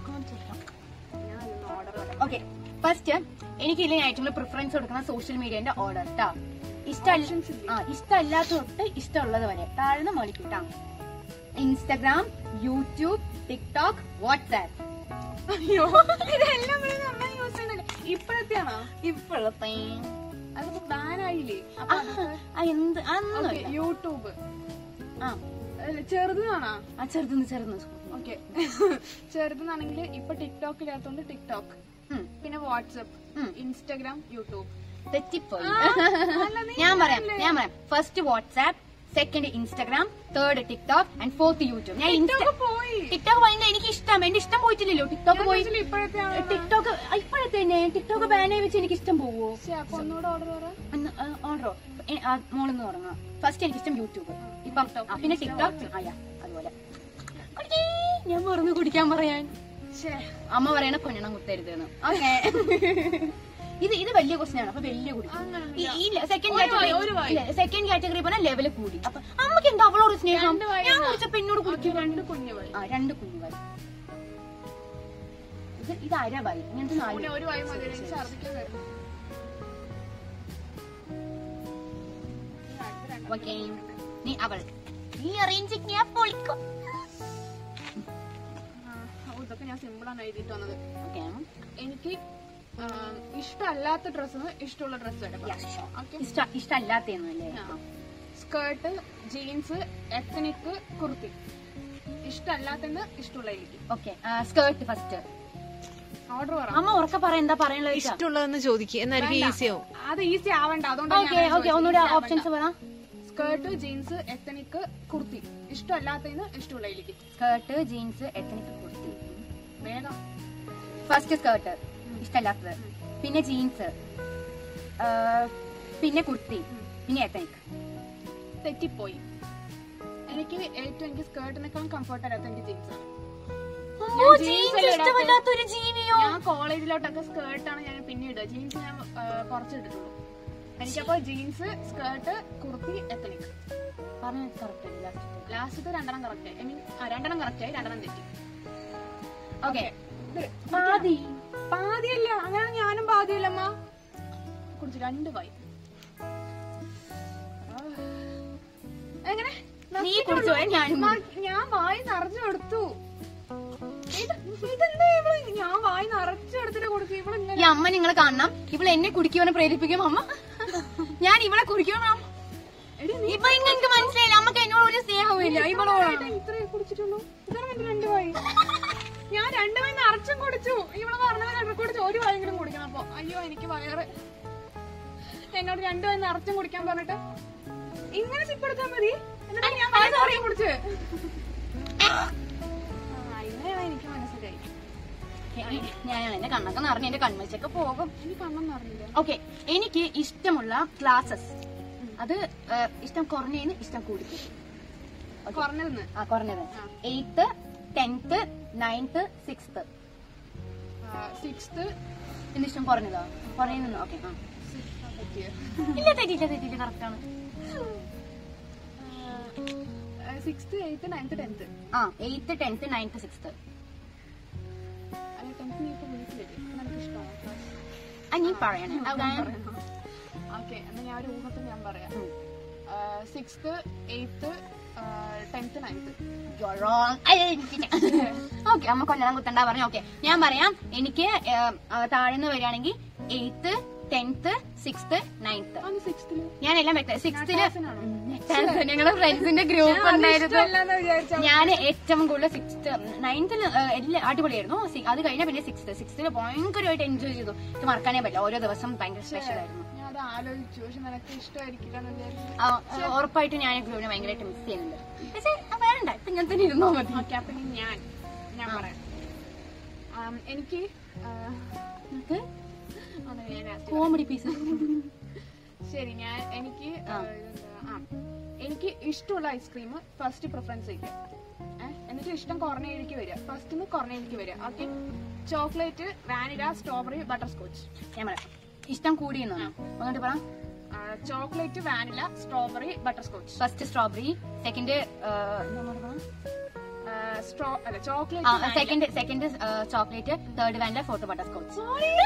ഓർഡർ വരാം ഓക്കെ ഫസ്റ്റ് എനിക്ക് ഇതിൽ ഏറ്റവും പ്രിഫറൻസ് കൊടുക്കുന്ന സോഷ്യൽ മീഡിയന്റെ ഓർഡർ കേട്ടോ ഇഷ്ടമല്ല ആ ഇഷ്ടമല്ലാത്ത തൊട്ട് ഇഷ്ടമുള്ളത് വരെ താഴ്ന്ന മോളിക്ക് കേട്ടോ ഇൻസ്റ്റഗ്രാം യൂട്യൂബ് ടിക്ടോക്ക് വാട്സാപ്പ് അയ്യോ ഇതെല്ലാം കൂടി നമ്മൾ യൂസ് ചെയ്യുന്നില്ല ഇപ്പോഴത്തെയാണോ ഇപ്പോഴത്തെ അതിപ്പോ ബാനായില്ലേ അപ്പൊ അതൊക്കെ എന്ത് Okay, അതൊന്നുമില്ല യൂട്യൂബ് ആ അല്ല, ചെറുതെന്നാണോ ആ ചെറുതെന്ന് ചെറുതെന്ന് ഓക്കെ ചെറുതെന്നാണെങ്കിൽ ഇപ്പൊ ടിക്ടോക്കിലാത്തോണ്ട് ടിക്ടോക്ക് ഉം, പിന്നെ വാട്സപ്പ് ഉം. ഇൻസ്റ്റഗ്രാം യൂട്യൂബ് തെറ്റിപ്പോയി അല്ല, നീ ഞാൻ പറയാം ഞാൻ പറയാം first WhatsApp second Instagram third TikTok and fourth YouTube ഞാൻ ഇൻസ്റ്റ TikTok പോയി ടിക്ടോക്ക് പോയത് എനിക്ക് ഇഷ്ടം എന്റെ ഇഷ്ടം പോയിട്ടില്ലല്ലോ ടിക്ടോക്ക് പോയി ഇപ്പോഴത്തെ ടിക്ടോക്ക് ഇപ്പോഴത്തെ തന്നെ ടിക്ടോക്ക് ബാനായി വെച്ച് എനിക്ക് ഇഷ്ടം പോവോ അപ്പൊ ഒന്നുകൂടെ ഓർഡർ പറ ഓർഡറോ മോളിന്ന് തുടങ്ങാം ഫസ്റ്റ് എനിക്ക് ഇഷ്ടം യൂട്യൂബ് ഇപ്പം ആ, പിന്നെ ടിക്ടോക്ക് ആയാ അതുപോലെ കുടിക്കേ. ഞാൻ മറന്നു കുടിക്കാൻ പറയാൻ ശ്ശേ. അമ്മ പറയണ കൊഞ്ഞണം കുത്തരുത് എന്ന് ഓക്കെ ഇത് ഇത് വലിയ ക്വസ്റ്റ്യൻ ആണ് അപ്പൊ വലിയ കുടിക്കും അങ്ങനൊന്നുമില്ല. ഈ- ഇല്ല സെക്കൻഡ് ഒരു വായി, ഒരു കാറ്റഗറി വായി. സെക്കൻഡ് കാറ്റഗറി പറഞ്ഞാൽ ലെവല് കൂടി അപ്പൊ അമ്മക്ക് എന്താ അവളോട് സ്നേഹം രണ്ട് വായി ഞാൻ എന്നാ? കുടിച്ചപ്പോ എന്നോട് കുടിക്കും രണ്ട് കുഞ്ഞു വഴി ആ രണ്ട് കുഞ്ഞുവായി ഇത് ഇത് അരവായി ഇങ്ങനത്തെ നാല് പിന്നെ ഒരു വായി മതി എനിക്ക് ഛർദ്ദിക്കാൻ വരും ഓക്കെ നീ അവൾ നീ അറേഞ്ച് ഞാൻ പൊളിക്കും ആ, ഇതൊക്കെ ഞാൻ സിമ്പിൾ ആണ് എഴുതിയിട്ട് വന്നത് ഓക്കെ എനിക്ക് ആ, ഇഷ്ടമല്ലാത്ത ഡ്രസ്സ് ഇഷ്ടമുള്ള ഡ്രസ്സ് എടുക്കാം ഓക്കെ ഇഷ്ട ഇഷ്ടമല്ലാത്തല്ലേ സ്കേർട്ട് ജീൻസ് എത്തനിക് കുർത്തി ഇഷ്ടമല്ലാത്തന്ന് ഇഷ്ടമുള്ള എനിക്ക് ഓക്കെ സ്കേർട്ട് ഫസ്റ്റ് ഓർഡർ പറ അമ്മ ഉറക്കെ പറ എന്താ പറയാനുള്ളത് ഇഷ്ടമുള്ളതെന്ന് ചോദിക്കുക എന്നായിരിക്കും ഈസി ആവും അത് ഈസി ആവണ്ട ഓക്കെ ഓക്കെ ഒന്നുകൂടെ ഓപ്ഷൻസ് പറ സ്കേർട്ട് ജീൻസ് എത്തനിക് കുർത്തി ഇഷ്ടമല്ലാത്തതിന് ഇഷ്ടമുള്ള എനിക്ക് സ്കേർട്ട് ജീൻസ് എത്തനിക് കുർത്തി വേഗം ഫസ്റ്റ് സ്കേർട്ട് ഇഷ്ടമല്ലാത്തത് പിന്നെ ജീൻസ് പിന്നെ കുർത്തി പിന്നെ എത്തനിക് തെറ്റിപ്പോയി എനിക്ക് ഏറ്റവും എനിക്ക് സ്കേർട്ടിനേക്കാളും കംഫർട്ട് അല്ലാത്ത എനിക്ക് ജീൻസ് ആണ് ഓ ജീൻസ് ഇഷ്ടമല്ലാത്തൊരു ജീവിയോ ഞാൻ കോളേജിലോട്ടൊക്കെ സ്കേർട്ടാണ് ഞാൻ പിന്നെ ഇടുക ജീൻസ് ഞാൻ ആ, കുറച്ച് ഇട്ടിട്ടുള്ളൂ എനിക്കപ്പോ ജീൻസ് സ്കേർട്ട് കുർത്തി എത്തനിക് പറഞ്ഞ കറക്റ്റ് ലാസ്റ്റ് ലാസ്റ്റത്തെ രണ്ടെണ്ണം കറക്റ്റ് ഐ മീൻ രണ്ടെണ്ണം കറക്റ്റ് ആയി രണ്ടെണ്ണം തെറ്റി ഓക്കെ ഇത് പാതി പാതിയല്ല അങ്ങനെ ഞാനും പാതിയല്ല അമ്മ കുടിച്ചു രണ്ട് വായി ആ. എങ്ങനെ നീ കുടിച്ചോ ഞാനും ന- ഞാൻ വായി നിറച്ചു കൊടുത്തു ഇത് ഇതെന്താ ഇവള് ഞാൻ വായി നിറച്ചു എടുത്തിട്ട് കൊടുത്തു ഇവള് ഇങ്ങനെ ഈ അമ്മ നിങ്ങളെ കാണണം ഇവളെ എന്നെ കുടിക്കുവാനെ പ്രേരിപ്പിക്കും അമ്മ ഞാൻ ഇവളെ കുടിക്കണം എടി ഇപ്പൊ ഇന്ന് എനിക്ക് മനസ്സിലായില്ല അമ്മക്ക് എന്നോട് ഒരു സ്നേഹമില്ല ഇവളോട് നീ ഇത്രയും കുടിച്ചിട്ടുള്ളൂ ഇതാണ് എന്റെ രണ്ട് വായി ഞാൻ രണ്ട് വായി നിറച്ചും കുടിച്ചു ഇവള് പറഞ്ഞ കുടിച്ചു ഒരു വായെങ്കിലും കുടിക്കണം അപ്പൊ അയ്യോ എനിക്ക് വയറ് എന്നോട് രണ്ട് വായി നിറച്ചും കുടിക്കാൻ പറഞ്ഞിട്ട് ഇങ്ങനെ സിപ്പെടുത്താൻ മതി എന്നിട്ട് ഞാൻ വായി നിറയും കുടിച്ച് ആ, ഇങ്ങനെയാണ് എനിക്ക് മനസ്സിലായി ഞാൻ എന്റെ കണ്ണൊക്കെ നിറഞ്ഞ് എന്റെ കൺമച്ചൊക്കെ പോകും എനിക്ക് കണ്ണെന്ന് അറിയില്ല ഓക്കെ എനിക്ക് ഇഷ്ടമുള്ള ക്ലാസ്സസ് അത് ഏ, ഇഷ്ടം കുറഞ്ഞതിന് ഇഷ്ടം കൂടിക്കും കുറഞ്ഞതെന്ന് ആ കുറഞ്ഞത് eighth tenth ninth sixth sixth എന്ന് ഇഷ്ടം കുറഞ്ഞതോ കുറഞ്ഞു ഓക്കെ ആ ഇല്ല തെറ്റില്ല തെറ്റില്ല കറക്റ്റ് ആണ് സിക്സ്ത് എയ്ത്ത് നയൻത്ത് ടെൻത്ത് ആ എയ്ത്ത് ടെൻത്ത് നയൻത്ത് സിക്സ്ത്ത് അല്ല ടെൻത്ത് നീ ഇപ്പൊ വീട്ടിലില്ലേ അപ്പൊ നിനക്ക് ഇഷ്ടമാണോ ആ നീ പറയണേ അതും Okay. പറയണം. ഞാൻ ഒരു ഊഹത്തിൽ ഞാൻ പറയാം sixth eighth tenth ninth okay അമ്മ കൊല്ലണം കുത്തണ്ട പറഞ്ഞു ഓക്കെ ഞാൻ പറയാം എനിക്ക് താഴ്ന്നു വരികയാണെങ്കിൽ എയ്ത്ത് ടെൻത്ത് സിക്സ്ത് നയൻത്ത് അത് സിക്സ്ത്തില് ഞാൻ എല്ലാം വ്യക്തം സിക്സ്ത്തില് ഞങ്ങളുടെ ഫ്രണ്ട്സിന്റെ ഗ്രൂപ്പ് ഉണ്ടായിരുന്നു അല്ലാന്ന് വിചാരിച്ച ഞാൻ ഏറ്റവും കൂടുതൽ സിക്സ്ത് നയൻത്തിൽ എല്ലാം അടിപൊളിയായിരുന്നു സി- അത് കഴിഞ്ഞ പിന്നെ സിക്സ്ത് സിക്സ്ത്തിൽ ഭയങ്കരമായിട്ട് എൻജോയ് ചെയ്തു എനിക്ക് മറക്കാനേ പറ്റില്ല ഓരോ ദിവസം ഭയങ്കര സ്പെഷ്യൽ ആയിരുന്നു ഞാൻ അത് ആലോചിച്ചു പക്ഷെ നിനക്ക് ഇഷ്ടമായിരിക്കില്ല എന്ന് വിചാരിച്ചു ആ, ആ, ഉറപ്പായിട്ടും ഞാൻ ഗ്രൂപ്പിനെ ഭയങ്കരമായിട്ട് മിസ് ചെയ്യുന്നുണ്ട് പക്ഷേ ആ, വേണ്ട ഇപ്പൊ ഇങ്ങനെ തന്നെ ഇരുന്നോ മതി ഓക്കെ അപ്പൊ ഇനി ഞാൻ ഞാൻ പറയാം ആം, എനിക്ക് ആ, ഒന്ന് ഞാൻ last കോമഡി പീസ് ശരി ഞാൻ എനിക്ക് ആ, ഇതെന്താ, ആ, എനിക്ക് ഇഷ്ടമുള്ള ഐസ്ക്രീം ഫസ്റ്റ് പ്രിഫറൻസ് വയ്ക്കുക എന്നിട്ട് ഇഷ്ടം കുറഞ്ഞയിലേക്ക് വരിക ഫസ്റ്റ് കുറഞ്ഞയിലേക്ക് വരിക okay chocolate vanilla strawberry butterscotch ഞാൻ പറയാം ഇഷ്ടം കൂടിയെന്നാണ് ഒന്നിട്ട് പറ chocolate vanilla strawberry butterscotch first strawberry second straw അല്ല chocolate second second chocolate third vanilla fourth butterscotch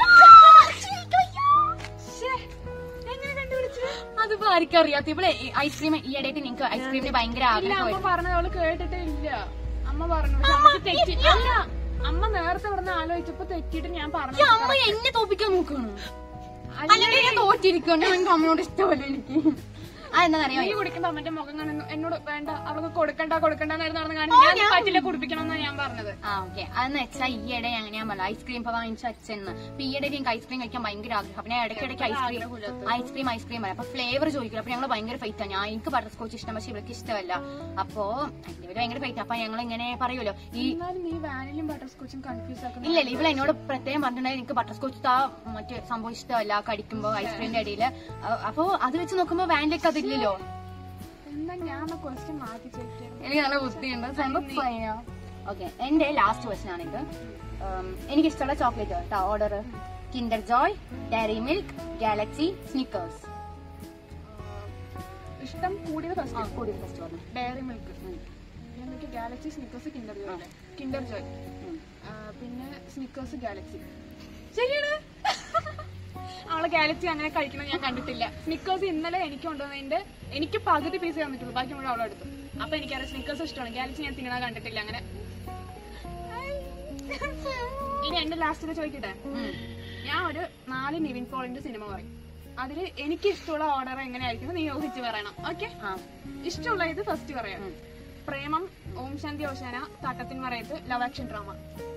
എങ്ങനെ കണ്ടുപിടിച്ചു അതിപ്പോ ആർക്കും അറിയാത്ത ഇവിടെ ഐസ്ക്രീം ഈ ഇടയായിട്ട് നിങ്ങൾക്ക് ഐസ്ക്രീമിന് ഭയങ്കര ഇല്ല അമ്മ ആഗ്രഹമായിരുന്നു പറഞ്ഞത് അവള് കേട്ടിട്ടേ ഇല്ല അമ്മ പറഞ്ഞു പക്ഷെ അമ്മക്ക് തെറ്റി അല്ല അമ്മ നേരത്തെ പറഞ്ഞ ആലോചിച്ചപ്പോ തെറ്റിയിട്ട് ഞാൻ ഈ പറഞ്ഞു അമ്മ എന്നെ തോപ്പിക്കാൻ നോക്കണം അല്ലെങ്കിൽ ഞാൻ തോറ്റിരിക്കണം എനിക്ക് അമ്മയോട് ഇഷ്ടമല്ല എനിക്ക് അതെന്താണെന്നറിയോ നീ കുടിക്കുന്ന അമ്മന്റെ മുഖം കാണുന്നു എന്നോട് വേണ്ട അവൾക്ക് കൊടുക്കണ്ട കൊടുക്കണ്ടെന്നായിരുന്നു നടന്ന് കാണിച്ചു ഞാൻ പറ്റില്ല കുടിപ്പിക്കണം എന്നാ ഞാൻ പറഞ്ഞത് ആ ഓക്കെ അതെന്ന് വെച്ചാൽ ഈയിടെ ഞങ്ങൾ ഞാൻ പറഞ്ഞു ഐസ്ക്രീം ഇപ്പൊ വാങ്ങിച്ച അച്ഛന്ന് അപ്പൊ ഈയിടെ എനിക്ക് ഐസ്ക്രീം കഴിക്കാൻ ഭയങ്കര ആഗ്രഹം അപ്പൊ ഞാൻ ഇടയ്ക്കിടയ്ക്ക് ഐസ്ക്രീം ഐസ്ക്രീം ഐസ്ക്രീം പറയാം അപ്പൊ ഫ്ലേവർ ചോദിക്കില്ല അപ്പൊ ഞങ്ങൾ ഭയങ്കര ഫൈറ്റാ ഞാൻ എനിക്ക് ബട്ടർ സ്കോച്ച് ഇഷ്ടം പക്ഷെ ഇവർക്ക് ഇഷ്ടമല്ല അപ്പൊ ഇവര് ഭയങ്കര ഫൈറ്റ് അപ്പൊ ഞങ്ങൾ ഇങ്ങനെ പറയുമല്ലോ ഈ എന്നാലും നീ വാനിലും ബട്ടർ സ്കോച്ചും കൺഫ്യൂസ് ആക്കുന്നു ഇല്ല ഇല്ല ഇവിടെ എന്നോട് പ്രത്യേകം പറഞ്ഞിട്ടുണ്ടായി എനിക്ക് ബട്ടർ സ്കോച്ച് താ മറ്റേ സംഭവം ഇഷ്ടമല്ല കടിക്കുമ്പോ ഐസ്ക്രീമിന്റെ അടിയില് അ- അപ്പൊ അത് വെച്ച് നോക്കുമ്പോ വാനിലേക്ക് അതില്ലല്ലോ എന്നാ ഞാൻ ക്വസ്റ്റ്യൻ മാറ്റി ചോദിക്കാം എനിക്ക് നല്ല ബുദ്ധിയുണ്ട് ഓക്കെ എന്റെ ലാസ്റ്റ് ക്വസ്റ്റൻ ആണിത് ഉം, എനിക്ക് ഇഷ്ടമുള്ള ചോക്ലേറ്റ് കേട്ടോ order Kinder Joy Dairy Milk Galaxy Snickers ഇഷ്ടം കൂടിയത് ആ ഫസ്റ്റ് കൂടി ഫസ്റ്റ് പറഞ്ഞു ഡയറി മിൽക്ക് എനിക്ക് Galaxy Snickers Kinder Joy Kinder Joy ആ, പിന്നെ സ്നിക്കേഴ്സ് ഗാലക്സി ശരിയാണ് അവളെ ഗാലക്സി അങ്ങനെ കഴിക്കണം ഞാൻ കണ്ടിട്ടില്ല സ്നിക്കേഴ്സ് ഇന്നലെ എനിക്ക് കൊണ്ടുവന്നതിന്റെ എനിക്ക് പകുതി പീസ് തന്നിട്ടുള്ളൂ ബാക്കി മുഴുവൻ അവളെ എടുത്തു അപ്പൊ എനിക്കറിയാം സ്നിക്കേഴ്സ് ഇഷ്ടമാണ് ഗാലക്സി ഞാൻ തിന്നണ കണ്ടിട്ടില്ല അങ്ങനെ ഇനി എന്റെ ലാസ്റ്റിൽ ചോദിക്കട്ടെ ഞാൻ ഒരു നാല് നിവിൻ പോളിന്റെ സിനിമ പറയും അതില് എനിക്ക് ഇഷ്ടമുള്ള ഓർഡർ എങ്ങനെയായിരിക്കും നീ യോജിച്ച് പറയണം ഓക്കെ ആ ഇഷ്ടമുള്ള ഇത് ഫസ്റ്റ് പറയാം പ്രേമം Om Shanti Oshana Thattathin Marayathu love action drama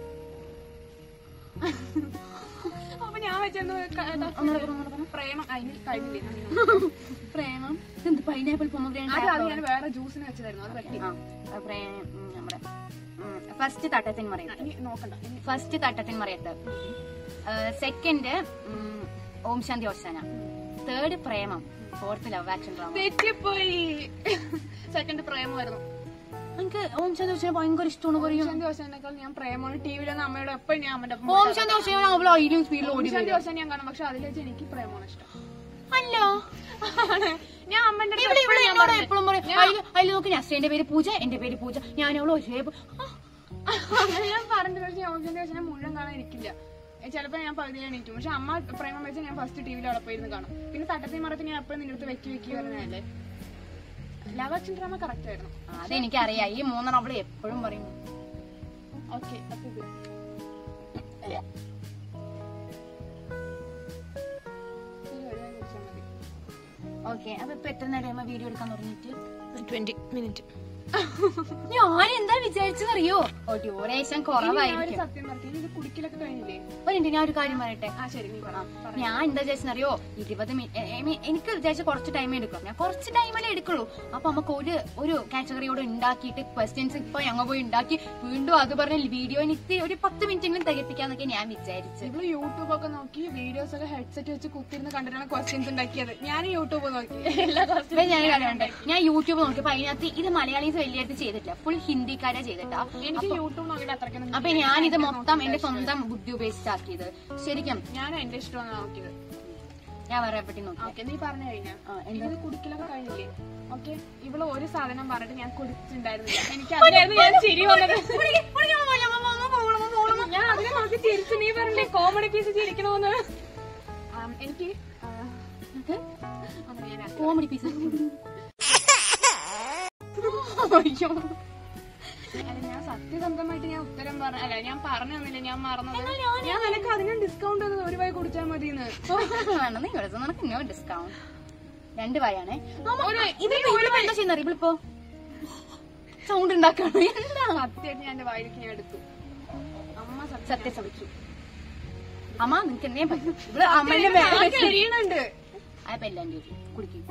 അപ്പൊ ഞാൻ വെച്ചെന്ന് പ്രേമം അതിന് കഴിഞ്ഞില്ലേ പ്രേമം ഇതെന്ത് പൈനാപ്പിൾ അത് അത് ഞാൻ വേറെ ജ്യൂസിന് വെച്ചതായിരുന്നു അത് പറ്റി നമ്മുടെ ഫസ്റ്റ് തട്ടത്തിൻ മറിയത്ത് ഇനി നോക്കണ്ട ഇനി first Thattathin Marayathu second Om Shanti Oshana third Premam fourth love action drama തെറ്റിപ്പോയി സെക്കൻഡ് പ്രേമമായിരുന്നു എനിക്ക് ഓം ശാന്തി ഓശാന ഭയങ്കര ഇഷ്ടമാണ് ഓം പറയും ശാന്തി ഓശാനേക്കാൾ ഞാൻ പ്രേമമാണ് ടിവിയിലൊന്നും അമ്മയോട് എപ്പോഴും ഞാൻ അമ്മന്റെ ഒപ്പം ഓം ശാന്തി ഓശാന അവൾ അതിലും സ്പീഡിൽ ഓം ഓടി ശാന്തി ഓശാന ഞാൻ കാണും പക്ഷെ അതിൽ വെച്ച് എനിക്ക് പ്രേമമാണ് ഇഷ്ടം അല്ല ഞാൻ അമ്മന്റെ അടുത്ത് ഇവിടെ ഇവിടെ എപ്പോഴും ഞാൻ എന്നോട് പറഞ്ഞു. എപ്പോഴും പറയും അതില് അതില് നോക്ക് നസ്രന്റെ പേര് പൂജ എന്റെ പേര് പൂജ ഞാൻ അവള് ഒരേ പോ- ആ, അങ്ങനെ ഞാൻ പറഞ്ഞിട്ട് പക്ഷേ ഓപ്ഷന്റെ വെച്ചാൽ ഞാൻ മുഴുവൻ കാണാൻ ഇരിക്കില്ല ചിലപ്പോ ഞാൻ പകുതിയിൽ എണീറ്റും പക്ഷെ അമ്മ പ്രേമം വെച്ച് ഞാൻ ഫസ്റ്റ് ടിവിയിൽ അവിടെ പോയിരുന്ന് കാണും പിന്നെ തട്ടത്തി മറത്ത് ഞാൻ എപ്പോഴും നിന്റെ അടുത്ത് വെക്കി വെക്കി പറഞ്ഞല്ലേ ലവ് ആക്ഷൻ ഡ്രാമ കറക്റ്റ് ആയിരുന്നു ആ, അതെനിക്കറിയാം ഈ മൂന്നെണ്ണം അവള് എപ്പോഴും പറയും ഓക്കെ അപ്പൊ ഇത് ഒരു വഴിയായി കുടിച്ചാൽ മതി ഓക്കെ അപ്പൊ ഇപ്പൊ എത്ര നേരം വീഡിയോ എടുക്കാൻ തുടങ്ങിയിട്ട് ട്വന്റി മിനിറ്റ് ഞാൻ എന്താ വിചാരിച്ചതറിയോ ഓ ഡ്യൂറേഷൻ ഇനി ഞാൻ ഒരു കുറവായിരിക്കും സത്യം പറഞ്ഞു ഇത് കുടിക്കലൊക്കെ കഴിഞ്ഞില്ലേ ഒരു minute, ഞാൻ ഒരു കാര്യം പറയട്ടെ ആ ശരി നീ പറ പറ. ഞാൻ എന്താ വിചാരിച്ചറിയോ ഇരുപത് മിനിറ്റ് എനിക്ക് വിചാരിച്ച കുറച്ച് ടൈം എടുക്കും ഞാൻ കുറച്ച് ടൈമല്ലേ എടുക്കുള്ളൂ അപ്പൊ നമുക്ക് ഒരു ഒരു കാറ്റഗറിയോട് ഉണ്ടാക്കിയിട്ട് ക്വസ്റ്റ്യൻസ് ഇപ്പൊ ഞങ്ങൾ പോയി ഉണ്ടാക്കി വീണ്ടും അത് പറഞ്ഞ വീഡിയോന് ഇത്തിരി ഒരു പത്ത് മിനിറ്റെങ്കിലും തികപ്പിക്കാന്നൊക്കെ ഞാൻ വിചാരിച്ചു ഇവള് യൂട്യൂബ് ഒക്കെ നോക്കി വീഡിയോസ് ഒക്കെ ഹെഡ്സെറ്റ് വെച്ച് കുത്തിരുന്ന് കണ്ടിട്ടാണ് ക്വസ്റ്റ്യൻസ് ഉണ്ടാക്കിയത് ഞാൻ യൂട്യൂബ് നോക്കി എല്ലാ ഇപ്പൊ ക്വസ്റ്റ്യൻസ് ഞാൻ കാര്യമുണ്ട് ഞാൻ യൂട്യൂബ് നോക്കിയപ്പോ അതിനകത്ത് ഇത് മലയാളീസ് വലിയായിട്ട് ചെയ്തിട്ടില്ല ഫുൾ ഹിന്ദിക്കാരാ ചെയ്തിട്ടാ എനിക്ക് യൂട്യൂബ് നോക്കിയിട്ട് അത്രയ്ക്കൊന്നും അപ്പൊ ഞാനിത് മൊത്തം എന്റെ സ്വന്തം ബുദ്ധി ഉപയോഗിച്ചാക്കിയത് ശരിക്കും ഞാൻ എന്റെ ഇഷ്ടമാണ് നോക്കിയത് ഞാൻ വേറെ പറ്റി നോക്കി ഓക്കെ നീ പറഞ്ഞു കഴിഞ്ഞാ ആ, എന്താ? ഇത് കുടിക്കലൊക്കെ കഴിഞ്ഞില്ലേ ഓക്കെ ഇവള് ഒരു സാധനം പറഞ്ഞിട്ട് ഞാൻ കുടിച്ചിട്ടുണ്ടായിരുന്നില്ല എനിക്ക് അതിനായിരുന്നു ഞാൻ ചിരി വന്നത് ഞാൻ അതിനെ നോക്കി ചിരിച്ചു നീ പറഞ്ഞില്ലേ കോമഡി പീസ് ചിരിക്കണമെന്ന് ആം, എനിക്ക് ആ, അങ്ങനെ ഞാൻ കോമഡി പീസ് അയ്യോ അല്ല ഞാൻ സത്യസന്ധമായിട്ട് ഞാൻ ഉത്തരം പറഞ്ഞ അല്ല ഞാൻ പറഞ്ഞു തന്നില്ല ഞാൻ മറന്നത് ഞാൻ നിനക്ക് അതിനും ഡിസ്കൗണ്ട് തന്നത് ഒരു വായി കുടിച്ചാൽ മതിന്ന് വേണ്ട നീ കൊടുത്തു നിനക്ക് നോ ഡിസ്കൗണ്ട് രണ്ട് വായാണ് ഒരു- ഇത് ഇവളിപ്പോ എന്താ ചെയ്യുന്ന ഇവളിപ്പോ സൗണ്ട് ഉണ്ടാക്കണം എന്താ സത്യമായിട്ട് ഞാൻ എന്റെ വായിലേക്ക് ഞാൻ എടുത്തു അമ്മ സത്യം സത്യം സവിച്ചു അമ്മ നിനക്ക് എന്നെ പറ്റും ഇവിടെ അമ്മന്റെ വേറെ കഴിയുന്നുണ്ട് അപ്പൊ എല്ലാം ചോദിച്ചു കുടിക്കും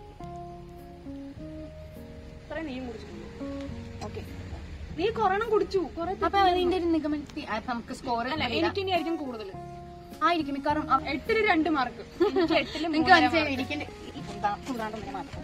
ഇത്ര നീയും കുടിച്ചു ഓക്കെ നീ കൊറോണം കുടിച്ചു കൊറേ അപ്പൊ അതിന്റെ ഒരു നിഗമനത്തി അപ്പൊ നമുക്ക് സ്കോർ അല്ല എനിക്ക് ഇനി ആയിരിക്കും കൂടുതൽ ആയിരിക്കും മിക്കവാറും അവ- എട്ടില് രണ്ട് മാർക്ക് എനിക്ക് എട്ടില് നിനക്ക് മൂന്നര മനസ്സിലായി mark. എനിക്ക് കൂടാണ്ട് മാത്രം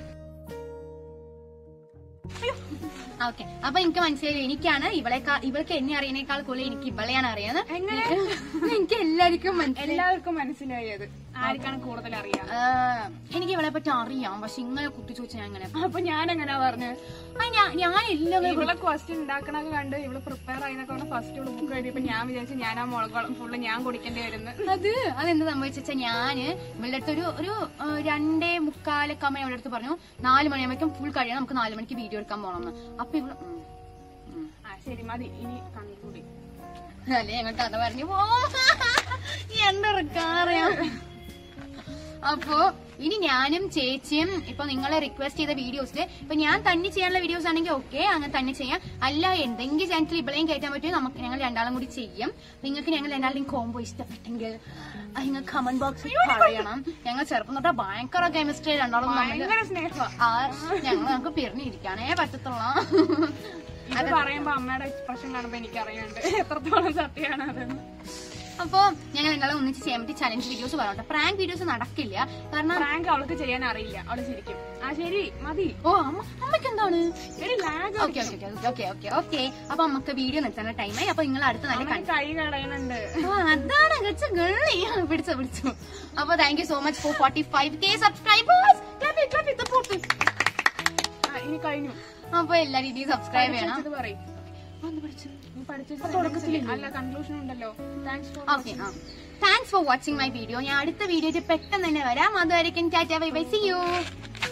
ഓക്കെ അപ്പൊ എനിക്ക് മനസ്സിലായി എനിക്കാണ് ഇവളെക്കാൾ ഇവൾക്ക് എന്നെ അറിയുന്നേക്കാൾ കൂടുതൽ എനിക്ക് ഇവളെയാണ് അറിയാന്ന് എങ്ങനെ? എനിക്ക് എല്ലാവർക്കും മനസ്സിലായി എല്ലാവർക്കും മനസ്സിലായി അത് ആർക്കാണ് കൂടുതൽ അറിയാം ആ, എനിക്ക് ഇവളെ പറ്റി അറിയാം പക്ഷെ ഇങ്ങനെ കുത്തി ചോദിച്ചാൽ ഞാൻ ഇങ്ങനെ അപ്പൊ ഞാൻ എങ്ങനെയാ പറഞ്ഞത് ആ, ഞാൻ- ഞാൻ എല്ലാവരും ഇവളെ ക്വസ്റ്റ്യൻ ഉണ്ടാക്കണൊക്കെ കണ്ട് ഇവള് പ്രിപ്പയർ ആയതൊക്കെ പറഞ്ഞ ഫസ്റ്റ് ഇവള് ബുക്ക് എഴുതിയപ്പോ ഞാൻ വിചാരിച്ചു ഞാൻ ആ മുളകോളം ഫുള്ള് ഞാൻ കുടിക്കേണ്ടി വരുന്നത് അത് അതെന്ത് സംഭവിച്ചാ ഞാന് ഇവളുടെ അടുത്ത് ഒരു ഒരു ആ, രണ്ടേ മുക്കാലൊക്കെ അമ്മ ഇവളുടെ അടുത്ത് പറഞ്ഞു നാല് മണിയാകുമ്പോഴേക്കും ഫുൾ കഴിയണം നമുക്ക് നാല് മണിക്ക് വീഡിയോ എടുക്കാൻ പോകണം അപ്പൊ ഇവള് ഉം, ഉം. ആ ശരി മതി ഇനി കണ്ടുകൂടി അല്ലേ ഞങ്ങൾ കഥ പറഞ്ഞു പോ എന്തൊറിയാം അപ്പോ ഇനി ഞാനും ചേച്ചിയും ഇപ്പൊ നിങ്ങളെ റിക്വസ്റ്റ് ചെയ്ത വീഡിയോസില് ഇപ്പൊ ഞാൻ തന്നെ ചെയ്യാനുള്ള വീഡിയോസ് ആണെങ്കിൽ ഓക്കെ അങ്ങനെ തന്നെ ചെയ്യാം അല്ല എന്തെങ്കിലും ചാനൽ ഇവിടെയും കയറ്റാൻ പറ്റുമോ നമുക്ക് ഞങ്ങൾ രണ്ടാളും കൂടി ചെയ്യും നിങ്ങൾക്ക് ഞങ്ങൾ രണ്ടാളുടെയും കോംബോ ഇഷ്ടപ്പെട്ടെങ്കിൽ അത് നിങ്ങൾ കമന്റ് ബോക്സിൽ പറയണം ഞങ്ങൾ ചെറുപ്പം തൊട്ടാ ഭയങ്കര കെമിസ്ട്രി രണ്ടാളും തമ്മിൽ ഭയങ്കര സ്നേഹം ആ ഞങ്ങൾ നമുക്ക് പിരിഞ്ഞിരിക്കാനേ പറ്റത്തുള്ള ഇത് പറയുമ്പോ അമ്മയുടെ എക്സ്പ്രഷൻ കാണുമ്പോ എനിക്ക് അറിയുന്നുണ്ട് എത്രത്തോളം സത്യമാണ് അതെന്ന് അപ്പൊ ഞങ്ങൾ രണ്ടാളും ഒന്നിച്ച് ചെയ്യാൻ പറ്റി ചലഞ്ച് വീഡിയോസ് പറഞ്ഞോട്ടെ പ്രാങ്ക് വീഡിയോസ് നടക്കില്ല കാരണം പ്രാങ്ക് അവൾക്ക് ചെയ്യാൻ അറിയില്ല അവള് ശരിക്കും ആ ശരി മതി ഓ അമ്മ അമ്മയ്ക്ക് എന്താണ് ഒരു lag okay okay okay okay okay അപ്പൊ നമുക്ക് വീഡിയോ നിർത്തുന്ന ടൈമായി അപ്പൊ നിങ്ങൾ അടുത്ത നല്ല കണ്ടു കൈ കളയുന്നുണ്ട് അതാണ് ഗച്ച ഗള്ളി പിടിച്ചോ പിടിച്ചോ അപ്പൊ thank you so much for forty five K subscribers ആ, ഇനി കഴിഞ്ഞു അപ്പൊ എല്ലാ രീതിയും സബ്സ്ക്രൈബ് ചെയ്യണം ഇത് പറയും നീ പഠിച്ച അല്ല കൺക്ലൂഷൻ ഉണ്ടല്ലോ താങ്ക്സ് ഫോർ ഓക്കെ ആ thanks for watching my video ഞാൻ അടുത്ത വീഡിയോയിൽ പെട്ടെന്ന് തന്നെ വരാം അതുവരെയും tata bye bye see U